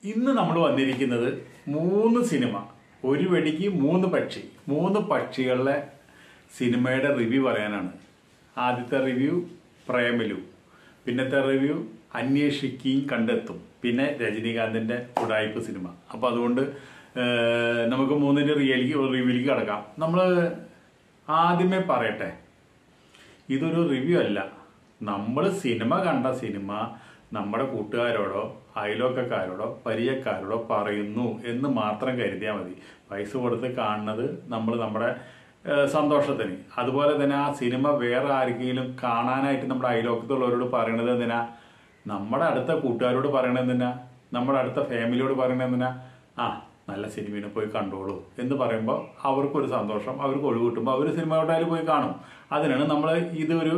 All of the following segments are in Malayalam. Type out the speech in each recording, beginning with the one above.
ഇന്ന് നമ്മൾ വന്നിരിക്കുന്നത് മൂന്ന് സിനിമ ഒരു വെടിക്ക് മൂന്ന് പക്ഷി മൂന്ന് പക്ഷികളുടെ സിനിമയുടെ റിവ്യൂ പറയാനാണ് ആദ്യത്തെ റിവ്യൂ പ്രേമലു പിന്നത്തെ റിവ്യൂ അന്വേഷിക്കുകയും കണ്ടെത്തും പിന്നെ രജനീകാന്തിന്റെ ഉടായ്പ സിനിമ അപ്പൊ അതുകൊണ്ട് ഏഹ്, നമുക്ക് മൂന്നിന്റെ റിയലിക്ക് റിവ്യൂലേക്ക് കടക്കാം നമ്മൾ ആദ്യമേ പറയട്ടെ ഇതൊരു റിവ്യൂ അല്ല നമ്മൾ സിനിമ കണ്ട സിനിമ നമ്മുടെ കൂട്ടുകാരോടോ അയലോക്കക്കാരോടോ പരിചയക്കാരോടോ പറയുന്നു എന്ന് മാത്രം കരുതിയാൽ മതി പൈസ കൊടുത്ത് കാണുന്നത് നമ്മൾ നമ്മുടെ ഏഹ്, സന്തോഷത്തിന് അതുപോലെ തന്നെ ആ സിനിമ വേറെ ആർക്കെങ്കിലും കാണാനായിട്ട് നമ്മുടെ അയലോക്കത്തുള്ളവരോട് പറയണത് എന്തിനാ നമ്മുടെ അടുത്ത കൂട്ടുകാരോട് പറയണത് എന്തിനാ നമ്മുടെ അടുത്ത ഫാമിലിയോട് പറയണത് എന്തിനാ ആ നല്ല സിനിമയെ പോയി കണ്ടോളൂ എന്ന് പറയുമ്പോൾ അവർക്കൊരു സന്തോഷം അവർക്ക് ഒഴിവ് കിട്ടുമ്പോൾ അവർ സിനിമ എവിടെയായാലും പോയി കാണും അതിനാണ് നമ്മൾ ഇതൊരു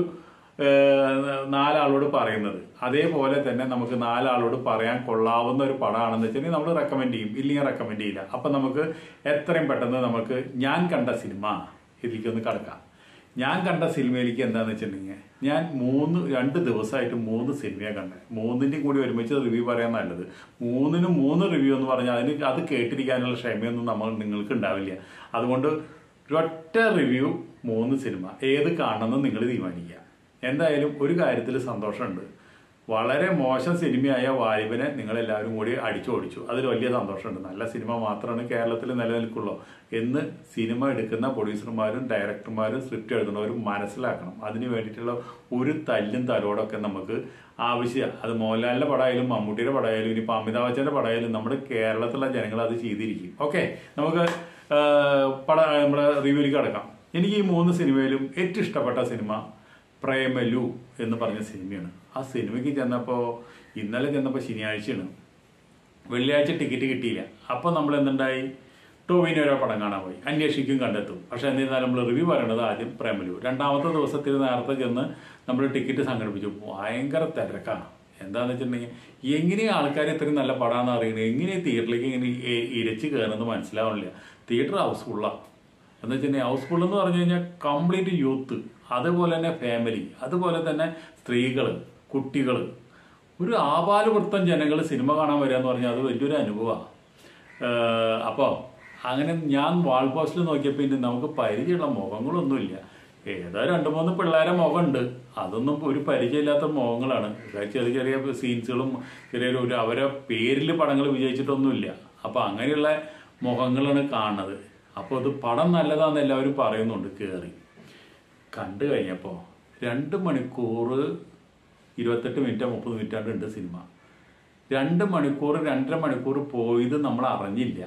ഏഹ്, നാലാളോട് പറയുന്നത് അതേപോലെ തന്നെ നമുക്ക് നാലാളോട് പറയാൻ കൊള്ളാവുന്ന ഒരു പടമാണെന്ന് വെച്ചിട്ടുണ്ടെങ്കിൽ നമ്മൾ റെക്കമെൻഡ് ചെയ്യും ഇല്ലെങ്കിൽ റെക്കമെൻഡ് ചെയ്യില്ല അപ്പം നമുക്ക് എത്രയും പെട്ടെന്ന് നമുക്ക് ഞാൻ കണ്ട സിനിമ ഇതിലേക്കൊന്ന് കടക്കാം ഞാൻ കണ്ട സിനിമയിലേക്ക് എന്താന്ന് വെച്ചിട്ടുണ്ടെങ്കിൽ ഞാൻ മൂന്ന് രണ്ട് ദിവസമായിട്ട് മൂന്ന് സിനിമയെ കണ്ടത് മൂന്നിന്റെയും കൂടി ഒരുമിച്ച് റിവ്യൂ പറയാൻ നല്ലത് മൂന്നിനും മൂന്ന് റിവ്യൂ എന്ന് പറഞ്ഞാൽ അതിന് അത് കേട്ടിരിക്കാനുള്ള ക്ഷമയൊന്നും നമ്മൾ നിങ്ങൾക്ക് ഉണ്ടാവില്ല അതുകൊണ്ട് ഒരൊറ്റ റിവ്യൂ മൂന്ന് സിനിമ ഏത് കാണണമെന്ന് നിങ്ങൾ തീരുമാനിക്കുക എന്തായാലും ഒരു കാര്യത്തിൽ സന്തോഷമുണ്ട് വളരെ മോശം സിനിമയായ വാലിബനെ നിങ്ങൾ എല്ലാവരും കൂടി അടിച്ചോടിച്ചു അതിൽ വലിയ സന്തോഷമുണ്ട് നല്ല സിനിമ മാത്രമാണ് കേരളത്തിൽ നിലനിൽക്കുള്ളൂ എന്ന് സിനിമ എടുക്കുന്ന പ്രൊഡ്യൂസർമാരും ഡയറക്ടർമാരും സ്ക്രിപ്റ്റ് എഴുതുന്നവരും മനസ്സിലാക്കണം അതിന് വേണ്ടിയിട്ടുള്ള ഒരു തല്ലും തലോടൊക്കെ നമുക്ക് ആവശ്യമാണ് അത് മോഹൻലാലിന്റെ പടമായാലും മമ്മൂട്ടിയുടെ പടമായാലും ഇനി അമിതാഭ് ബച്ചന്റെ പടമായാലും നമ്മുടെ കേരളത്തിലുള്ള ജനങ്ങൾ അത് ചെയ്തിരിക്കും ഓക്കെ നമുക്ക് ആ, പട നമ്മുടെ റിവ്യൂലേക്ക് കടക്കാം എനിക്ക് ഈ മൂന്ന് സിനിമയിലും ഏറ്റവും ഇഷ്ടപ്പെട്ട സിനിമ പ്രേമലു എന്ന് പറഞ്ഞ സിനിമയാണ് ആ സിനിമയ്ക്ക് ചെന്നപ്പോൾ ഇന്നലെ ചെന്നപ്പോൾ ശനിയാഴ്ചയാണ് വെള്ളിയാഴ്ച ടിക്കറ്റ് കിട്ടിയില്ല അപ്പോൾ നമ്മൾ എന്തുണ്ടായി ടോവിനോരോ പടം കാണാൻ പോയി അന്വേഷിക്കും കണ്ടെത്തും പക്ഷെ എന്നിരുന്നാലും നമ്മൾ റിവ്യൂ പറയണത് ആദ്യം പ്രേമലു രണ്ടാമത്തെ ദിവസത്തിൽ നേരത്തെ ചെന്ന് നമ്മൾ ടിക്കറ്റ് സംഘടിപ്പിച്ചു ഭയങ്കര തിരക്കാണ് എന്താന്ന് വെച്ചിട്ടുണ്ടെങ്കിൽ എങ്ങനെയാ ആൾക്കാർ ഇത്രയും നല്ല പടാന്ന് അറിയണത് എങ്ങനെ തിയേറ്ററിലേക്ക് ഇങ്ങനെ ഇ- ഇരച്ച് കയറുന്നത് മനസ്സിലാവണില്ല തിയേറ്റർ ഹൗസ്ഫുള്ളാണ് എന്ന് വെച്ചിട്ടുണ്ടെങ്കിൽ ഹൗസ്ഫുൾ എന്ന് പറഞ്ഞു കഴിഞ്ഞാൽ കംപ്ലീറ്റ് യൂത്ത് അതുപോലെ തന്നെ ഫാമിലി അതുപോലെ തന്നെ സ്ത്രീകൾ കുട്ടികൾ ഒരു ആപാലവൃത്തം ജനങ്ങൾ സിനിമ കാണാൻ വരിക എന്ന് പറഞ്ഞാൽ അത് വലിയൊരു അനുഭവമാണ് അപ്പോൾ അങ്ങനെ ഞാൻ വാൾ പോസ്റ്റിൽ നോക്കിയപ്പോൾ ഇനി നമുക്ക് പരിചയമുള്ള മുഖങ്ങളൊന്നുമില്ല ഏതോ രണ്ട് മൂന്ന് പിള്ളേരെ മുഖമുണ്ട് അതൊന്നും ഒരു പരിചയമില്ലാത്ത മുഖങ്ങളാണ് അതായത് ചെറിയ ചെറിയ സീൻസുകളും ചെറിയ ഒരു അവരെ പേരിൽ പടങ്ങൾ വിജയിച്ചിട്ടൊന്നുമില്ല അപ്പോൾ അങ്ങനെയുള്ള മുഖങ്ങളാണ് കാണുന്നത് അപ്പോൾ ഇത് പടം നല്ലതാണെന്ന് എല്ലാവരും പറയുന്നുണ്ട് കയറി കണ്ടു കഴിഞ്ഞപ്പോൾ രണ്ട് മണിക്കൂർ ഇരുപത്തെട്ട് മിനിറ്റ് മുപ്പത് മിനിറ്റ് ഉണ്ട് സിനിമ രണ്ട് മണിക്കൂർ രണ്ടര മണിക്കൂർ പോയത് നമ്മൾ അറിഞ്ഞില്ല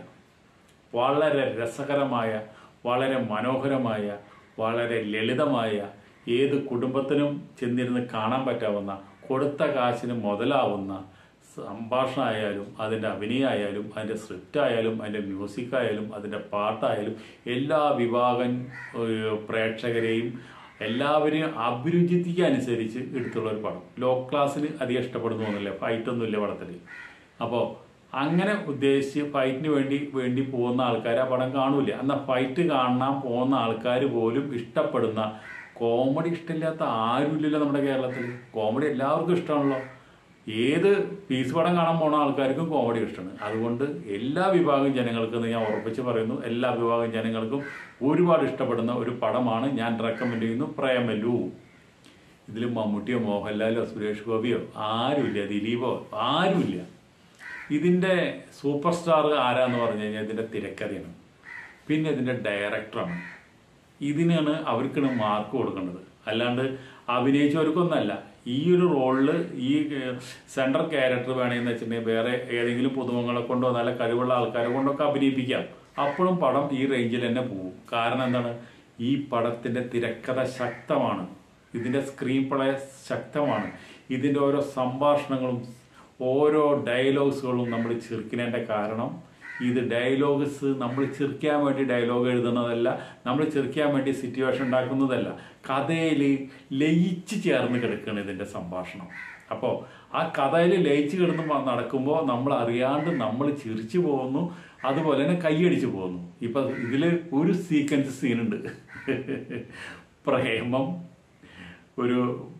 വളരെ രസകരമായ വളരെ മനോഹരമായ വളരെ ലളിതമായ ഏത് കുടുംബത്തിനും ചെന്നിരുന്ന് കാണാൻ പറ്റാവുന്ന കൊടുത്ത കാശിന് മുതലാവുന്ന സംഭാഷണമായാലും അതിൻ്റെ അഭിനയമായാലും അതിൻ്റെ സ്ക്രിപ്റ്റ് ആയാലും അതിൻ്റെ മ്യൂസിക് ആയാലും അതിൻ്റെ പാട്ടായാലും എല്ലാ വിഭാഗം ഏഹ്, പ്രേക്ഷകരെയും എല്ലാവരെയും അഭിരുചിക്ക് അനുസരിച്ച് എടുത്തുള്ള ഒരു പടം ലോ ക്ലാസ്സിന് അധികം ഇഷ്ടപ്പെടുന്നു തോന്നില്ല ഫൈറ്റ് ഒന്നുമില്ല പടത്തിൽ അപ്പോൾ അങ്ങനെ ഉദ്ദേശിച്ച് ഫൈറ്റിന് വേണ്ടി വേണ്ടി പോകുന്ന ആൾക്കാർ ആ പടം കാണൂല എന്നാൽ ഫൈറ്റ് കാണാൻ പോകുന്ന ആൾക്കാർ പോലും ഇഷ്ടപ്പെടുന്ന കോമഡി ഇഷ്ടമില്ലാത്ത ആരുമില്ലല്ലോ നമ്മുടെ കേരളത്തിൽ കോമഡി എല്ലാവർക്കും ഇഷ്ടമാണല്ലോ ഏത് പീസ് പടം കാണാൻ പോണ ആൾക്കാർക്കും കോമഡി ഇഷ്ടമാണ് അതുകൊണ്ട് എല്ലാ വിഭാഗം ജനങ്ങൾക്കും ഞാൻ ഉറപ്പിച്ച് പറയുന്നു എല്ലാ വിഭാഗം ജനങ്ങൾക്കും ഒരുപാട് ഇഷ്ടപ്പെടുന്ന ഒരു പടമാണ് ഞാൻ റെക്കമെൻഡ് ചെയ്യുന്നു പ്രേമലു ഇതിൽ മമ്മൂട്ടിയോ മോഹൻലാലോ സുരേഷ് ഗോപിയോ ആരുമില്ല ദിലീപോ ആരുമില്ല ഇതിന്റെ സൂപ്പർ സ്റ്റാർ ആരാന്ന് പറഞ്ഞു കഴിഞ്ഞാൽ ഇതിന്റെ തിരക്കഥയാണ് പിന്നെ ഇതിന്റെ ഡയറക്ടറാണ് ഇതിനാണ് അവർക്കാണ് മാർക്ക് കൊടുക്കേണ്ടത് അല്ലാണ്ട് അഭിനയിച്ചവർക്കൊന്നല്ല ഈ ഒരു റോളിൽ ഈ സെൻട്രൽ ക്യാരക്ടർ വേണമെന്ന് വെച്ചിട്ടുണ്ടെങ്കിൽ വേറെ ഏതെങ്കിലും പുതുമുഖങ്ങളെ കൊണ്ടോ നല്ല കഴിവുള്ള ആൾക്കാരെ കൊണ്ടൊക്കെ അഭിനയിപ്പിക്കാം അപ്പോഴും പടം ഈ റേഞ്ചിൽ തന്നെ പോകും കാരണം എന്താണ് ഈ പടത്തിന്റെ തിരക്കഥ ശക്തമാണ് ഇതിന്റെ സ്ക്രീൻ പ്ലേ ശക്തമാണ് ഇതിന്റെ ഓരോ സംഭാഷണങ്ങളും ഓരോ ഡയലോഗ്സുകളും നമ്മൾ ചിരിക്കുന്നതിൻ്റെ കാരണം ഇത് ഡയലോഗ്സ് നമ്മൾ ചിരിക്കാൻ വേണ്ടി ഡയലോഗ് എഴുതുന്നതല്ല നമ്മൾ ചിരിക്കാൻ വേണ്ടി സിറ്റുവേഷൻ ഉണ്ടാക്കുന്നതല്ല കഥയിൽ ലയിച്ച് ചേർന്ന് കിടക്കുകയാണ് ഇതിൻ്റെ സംഭാഷണം അപ്പോൾ ആ കഥയിൽ ലയിച്ച് കിടന്ന് മ- നടക്കുമ്പോൾ നമ്മൾ അറിയാണ്ട് നമ്മൾ ചിരിച്ചു പോകുന്നു അതുപോലെ തന്നെ കൈയടിച്ചു പോകുന്നു ഇപ്പം ഇതിൽ ഒരു സീക്വൻസ് സീനുണ്ട് പ്രേമം ഒരു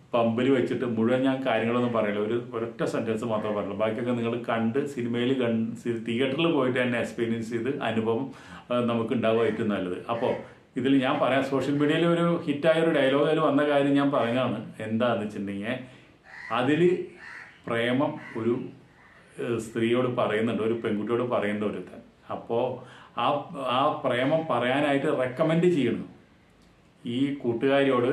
പമ്പിൽ വെച്ചിട്ട് മുഴുവൻ ഞാൻ കാര്യങ്ങളൊന്നും പറയില്ല ഒരു ഒരൊറ്റ സെന്റൻസ് മാത്രമേ പറയുള്ളൂ ബാക്കിയൊക്കെ നിങ്ങൾ കണ്ട് സിനിമയിൽ കണ്ട് തിയേറ്ററിൽ പോയിട്ട് തന്നെ എക്സ്പീരിയൻസ് ചെയ്ത് അനുഭവം ആ, നമുക്ക് ഉണ്ടാവുക ഏറ്റവും നല്ലത് അപ്പോൾ ഇതിൽ ഞാൻ പറയാം സോഷ്യൽ മീഡിയയിൽ ഒരു ഹിറ്റായ ഒരു ഡയലോഗ് അതിൽ വന്ന കാര്യം ഞാൻ പറഞ്ഞതാണ് എന്താണെന്ന് വെച്ചിട്ടുണ്ടെങ്കിൽ അതിൽ പ്രേമം ഒരു ഏഹ്, സ്ത്രീയോട് പറയുന്നുണ്ട് ഒരു പെൺകുട്ടിയോട് പറയുന്നുണ്ട് ഒരുത്തൻ അപ്പോൾ ആ ആ പ്രേമം പറയാനായിട്ട് റെക്കമെൻഡ് ചെയ്യണം ഈ കൂട്ടുകാരിയോട്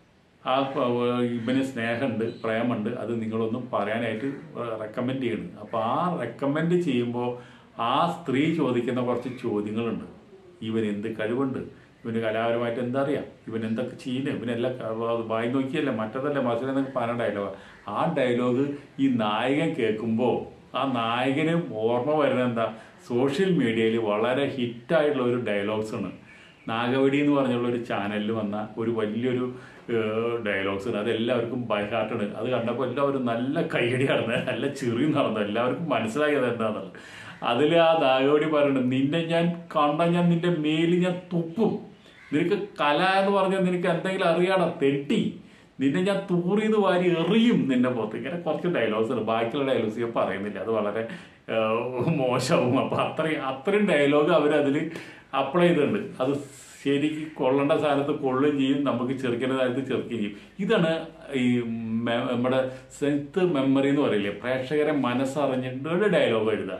ആ പ- ഇവന് സ്നേഹമുണ്ട് പ്രേമുണ്ട് അത് നിങ്ങളൊന്നും പറയാനായിട്ട് റെക്കമെൻഡ് ചെയ്യണം അപ്പോൾ ആ റെക്കമെൻഡ് ചെയ്യുമ്പോൾ ആ സ്ത്രീ ചോദിക്കുന്ന കുറച്ച് ചോദ്യങ്ങളുണ്ട് ഇവൻ എന്ത് കഴിവുണ്ട് ഇവന് കലാപരമായിട്ട് എന്താ അറിയാം ഇവൻ എന്തൊക്കെ ചെയ്യുന്നു ഇവനെല്ലാം ക- വായി നോക്കിയല്ല മറ്റതല്ല മറ്റേതെന്നൊക്കെ പറഞ്ഞ ഡയലോഗ് ആ ഡയലോഗ് ഈ നായകൻ കേൾക്കുമ്പോൾ ആ നായകന് ഓർമ്മ വരുന്നത് എന്താ സോഷ്യൽ മീഡിയയിൽ വളരെ ഹിറ്റായിട്ടുള്ള ഒരു ഡയലോഗ്സ് ആണ് നാഗവടി എന്ന് പറഞ്ഞുള്ള ഒരു ചാനലിൽ വന്ന ഒരു വലിയൊരു ഡയലോഗ്സ് ഉണ്ട് അത് എല്ലാവർക്കും ബൈഹാർട്ടാണ് അത് കണ്ടപ്പോൾ എല്ലാവരും നല്ല കൈയടി നടന്നത് നല്ല ചിറി നടന്നു എല്ലാവർക്കും മനസ്സിലായത് എന്താണെന്നുള്ളത് അതിൽ ആ നാഗവടി പറയുന്നുണ്ട് നിന്നെ ഞാൻ കണ്ട ഞാൻ നിന്റെ മേലിൽ ഞാൻ തുപ്പും നിനക്ക് കല എന്ന് പറഞ്ഞാൽ നിനക്ക് എന്തെങ്കിലും അറിയാടാ തെറ്റി നിന്നെ ഞാൻ തൂറിയത് വാരി എറിയും നിന്റെ പുറത്ത് ഇങ്ങനെ കുറച്ച് ഡയലോഗ്സ് ഉണ്ട് ബാക്കിയുള്ള ഡയലോഗ്സ് ഞാൻ പറയുന്നില്ല അത് വളരെ ആ, മോശവും അപ്പൊ അത്രയും അത്രയും ഡയലോഗ് അവരതിൽ അപ്ലൈ ചെയ്തിട്ടുണ്ട് അത് ശരിക്ക് കൊള്ളേണ്ട സാധനത്ത് കൊള്ളുകയും ചെയ്യും നമുക്ക് ചെറുക്കേണ്ട സാധനത്ത് ചെറുക്കുകയും ചെയ്യും ഇതാണ് ഈ മെ- നമ്മുടെ സെൻത്ത് മെമ്മറി എന്ന് പറയില്ലേ പ്രേക്ഷകരെ മനസ്സറിഞ്ഞിട്ട് ഒരു ഡയലോഗ് എഴുതുക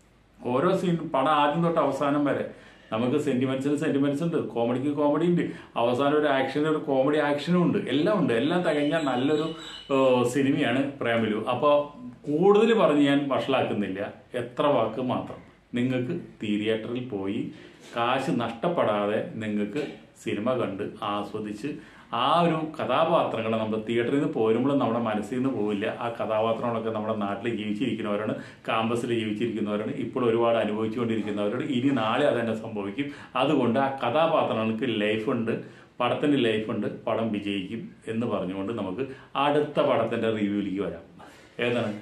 ഓരോ സീൻ പടം ആദ്യം തൊട്ട് അവസാനം വരെ നമുക്ക് സെന്റിമെന്റ്സിന് സെന്റിമെന്റ്സ് ഉണ്ട് കോമഡിക്ക് കോമഡി ഉണ്ട് അവസാനം ഒരു ആക്ഷൻ ഒരു കോമഡി ആക്ഷനും ഉണ്ട് എല്ലാം ഉണ്ട് എല്ലാം തികഞ്ഞ നല്ലൊരു ഏഹ്, സിനിമയാണ് പ്രേമലു അപ്പോൾ കൂടുതൽ പറഞ്ഞ് ഞാൻ വഷളാക്കുന്നില്ല എത്ര വാക്ക് മാത്രം നിങ്ങൾക്ക് തിയേറ്ററിൽ പോയി കാശ് നഷ്ടപ്പെടാതെ നിങ്ങൾക്ക് സിനിമ കണ്ട് ആസ്വദിച്ച് ആ ഒരു കഥാപാത്രങ്ങളെ നമ്മൾ തിയേറ്ററിൽ നിന്ന് പോരുമ്പോഴും നമ്മുടെ മനസ്സിൽ നിന്ന് പോവില്ല ആ കഥാപാത്രങ്ങളൊക്കെ നമ്മുടെ നാട്ടിൽ ജീവിച്ചിരിക്കുന്നവരാണ് കാമ്പസിൽ ജീവിച്ചിരിക്കുന്നവരാണ് ഇപ്പോൾ ഒരുപാട് അനുഭവിച്ചുകൊണ്ടിരിക്കുന്നവരാണ് ഇനി നാളെ അതന്നെ സംഭവിക്കും അതുകൊണ്ട് ആ കഥാപാത്രങ്ങൾക്ക് ലൈഫുണ്ട് പടത്തിന് ലൈഫുണ്ട് പടം വിജയിക്കും എന്ന് പറഞ്ഞുകൊണ്ട് നമുക്ക് അടുത്ത പടത്തിന്റെ റിവ്യൂവിലേക്ക് വരാം ഏതാണ്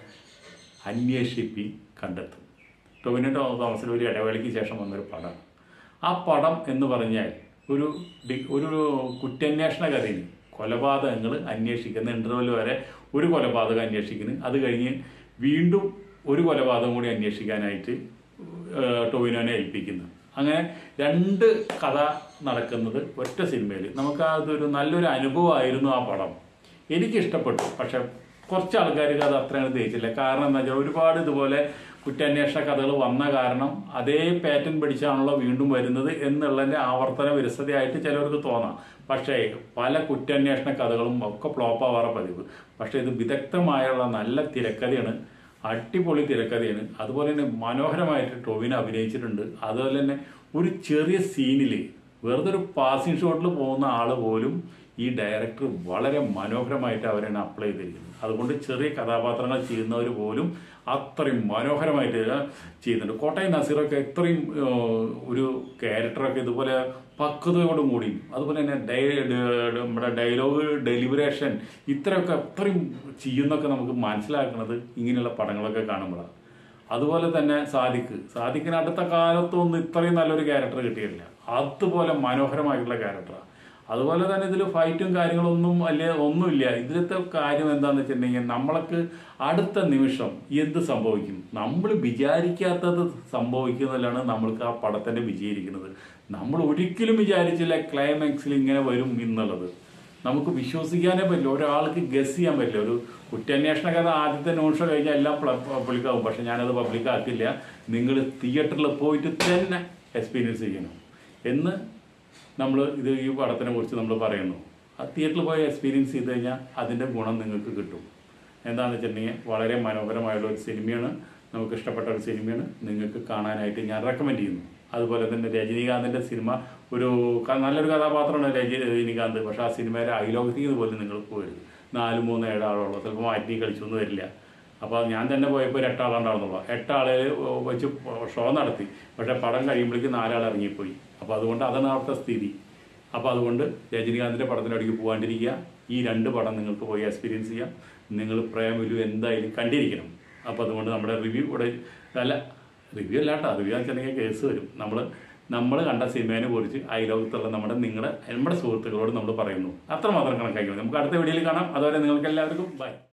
അന്വേഷിപ്പി കണ്ടെത്തും ടൊവിനോ തോമസിൽ ഒരു ഇടവേളയ്ക്ക് ശേഷം വന്നൊരു പടമാണ് ആ പടം എന്ന് പറഞ്ഞാൽ ഒരു ഡി- ഒരു കുറ്റാന്വേഷണ കഥയിൽ കൊലപാതകങ്ങൾ അന്വേഷിക്കുന്ന ഇന്റർവെൽ വരെ ഒരു കൊലപാതകം അന്വേഷിക്കുന്നു അത് കഴിഞ്ഞ് വീണ്ടും ഒരു കൊലപാതകം കൂടി അന്വേഷിക്കാനായിട്ട് ഏഹ്, ടൊവിനോനെ ഏൽപ്പിക്കുന്നു അങ്ങനെ രണ്ട് കഥ നടക്കുന്നത് ഒറ്റ സിനിമയിൽ നമുക്ക് അതൊരു നല്ലൊരു അനുഭവമായിരുന്നു ആ പടം എനിക്ക് ഇഷ്ടപ്പെട്ടു പക്ഷെ കുറച്ച് ആൾക്കാർക്ക് അത് അത്രയാണ് തേച്ചില്ല കാരണം എന്താ വെച്ചാൽ ഒരുപാട് ഇതുപോലെ കുറ്റാന്വേഷണ കഥകൾ വന്ന കാരണം അതേ പാറ്റേൺ പിടിച്ചാണല്ലോ വീണ്ടും വരുന്നത് എന്നുള്ളതിന്റെ ആവർത്തന വിരസതയായിട്ട് ചിലർക്ക് തോന്നാം പക്ഷേ പല കുറ്റാന്വേഷണ കഥകളും ഒക്കെ ഫ്ലോപ്പ് ആവാറ പതിവ് പക്ഷേ ഇത് വിദഗ്ധമായുള്ള നല്ല തിരക്കഥയാണ് അടിപൊളി തിരക്കഥയാണ് അതുപോലെ തന്നെ മനോഹരമായിട്ട് ടൊവിൻ അഭിനയിച്ചിട്ടുണ്ട് അതുപോലെ തന്നെ ഒരു ചെറിയ സീനിൽ വെറുതെ ഒരു പാസിംഗ് ഷോട്ടിൽ പോകുന്ന ആൾ പോലും ഈ ഡയറക്ടർ വളരെ മനോഹരമായിട്ട് അവരാണ് അപ്ലൈ ചെയ്തിരിക്കുന്നത് അതുകൊണ്ട് ചെറിയ കഥാപാത്രങ്ങൾ ചെയ്യുന്നവർ പോലും അത്രയും മനോഹരമായിട്ട് ചെയ്യുന്നുണ്ട് കോട്ടയം നസീറൊക്കെ ഇത്രയും ഏഹ്, ഒരു ക്യാരക്ടറൊക്കെ ഇതുപോലെ പക്വതയോടും കൂടി അതുപോലെ തന്നെ ഡയ ഡ- നമ്മുടെ ഡയലോഗ് ഡെലിവറേഷൻ ഇത്രയൊക്കെ അത്രയും ചെയ്യുന്നൊക്കെ നമുക്ക് മനസ്സിലാക്കുന്നത് ഇങ്ങനെയുള്ള പടങ്ങളൊക്കെ കാണുമ്പോഴാണ് അതുപോലെ തന്നെ സാദിഖ് സാദിഖിന് അടുത്ത കാലത്തൊന്നും ഇത്രയും നല്ലൊരു ക്യാരക്ടർ കിട്ടിയിട്ടില്ല അതുപോലെ മനോഹരമായിട്ടുള്ള ക്യാരക്ടറാണ് അതുപോലെ തന്നെ ഇതിൽ ഫൈറ്റും കാര്യങ്ങളൊന്നും അല്ലെ ഒന്നുമില്ല ഇതിലത്തെ കാര്യം എന്താണെന്ന് വെച്ചിട്ടുണ്ടെങ്കിൽ നമ്മൾക്ക് അടുത്ത നിമിഷം എന്ത് സംഭവിക്കും നമ്മൾ വിചാരിക്കാത്തത് സംഭവിക്കുന്നതിലാണ് നമ്മൾക്ക് ആ പടത്തിന്റെ വിജയിരിക്കുന്നത് നമ്മൾ ഒരിക്കലും വിചാരിച്ചില്ല ക്ലൈമാക്സിൽ ഇങ്ങനെ വരും എന്നുള്ളത് നമുക്ക് വിശ്വസിക്കാനേ പറ്റില്ല ഒരാൾക്ക് ഗസ് ചെയ്യാൻ പറ്റില്ല ഒരു കുറ്റാന്വേഷണ കഥ ആദ്യത്തെ നോൺ ഷോ കഴിഞ്ഞാൽ എല്ലാം പബ്ലിക് ആവും പക്ഷെ ഞാനത് പബ്ലിക് ആക്കില്ല നിങ്ങൾ തിയേറ്ററിൽ പോയിട്ട് തന്നെ എക്സ്പീരിയൻസ് ചെയ്യണം എന്ന് നമ്മൾ ഇത് ഈ പടത്തിനെ കുറിച്ച് നമ്മൾ പറയുന്നു ആ തിയേറ്ററിൽ പോയി എക്സ്പീരിയൻസ് ചെയ്ത് കഴിഞ്ഞാൽ അതിൻ്റെ ഗുണം നിങ്ങൾക്ക് കിട്ടും എന്താണെന്ന് വെച്ചിട്ടുണ്ടെങ്കിൽ വളരെ മനോഹരമായുള്ള ഒരു സിനിമയാണ് നമുക്ക് ഇഷ്ടപ്പെട്ട ഒരു സിനിമയാണ് നിങ്ങൾക്ക് കാണാനായിട്ട് ഞാൻ റെക്കമെൻഡ് ചെയ്യുന്നു അതുപോലെ തന്നെ രജനീകാന്തിൻ്റെ സിനിമ ഒരു ക- നല്ലൊരു കഥാപാത്രമാണ് രജ- രജനീകാന്ത് പക്ഷേ ആ സിനിമയുടെ ഐലോകത്തിൽ പോലും നിങ്ങൾ പോകരുത് നാല് മൂന്ന് ഏഴാളുള്ളൂ ചിലപ്പോൾ മാറ്റി കളിച്ചൊന്നും വരില്ല അപ്പോൾ ഞാൻ തന്നെ പോയപ്പോൾ ഒരു എട്ടാളുണ്ടായിരുന്നുള്ളൂ എട്ടാളെ വെച്ച് ഷോ നടത്തി പക്ഷേ പടം കഴിയുമ്പോഴേക്കും നാലാൾ ഇറങ്ങിപ്പോയി അപ്പോൾ അതുകൊണ്ട് അതാണ് അവിടുത്തെ സ്ഥിതി അപ്പോൾ അതുകൊണ്ട് രജനീകാന്തിൻ്റെ പടത്തിനടിക്ക് പോകാണ്ടിരിക്കുക ഈ രണ്ട് പടം നിങ്ങൾക്ക് പോയി എക്സ്പീരിയൻസ് ചെയ്യാം നിങ്ങൾ പ്രേമലു എന്തായാലും കണ്ടിരിക്കണം അപ്പോൾ അതുകൊണ്ട് നമ്മുടെ റിവ്യൂ ഇവിടെ അല്ല റിവ്യൂ അല്ല കേട്ടോ റിവ്യൂ വെച്ചിട്ടുണ്ടെങ്കിൽ കേസ് വരും നമ്മൾ നമ്മൾ കണ്ട സിനിമയെ കുറിച്ച് അയലോകത്തുള്ള നമ്മുടെ നിങ്ങളുടെ നമ്മുടെ സുഹൃത്തുക്കളോട് നമ്മൾ പറയുന്നു അത്രമാത്രം കണക്കാക്കി മതി. നമുക്ക് അടുത്ത വീഡിയോയിൽ കാണാം അതുവരെ നിങ്ങൾക്ക് എല്ലാവർക്കും ബൈ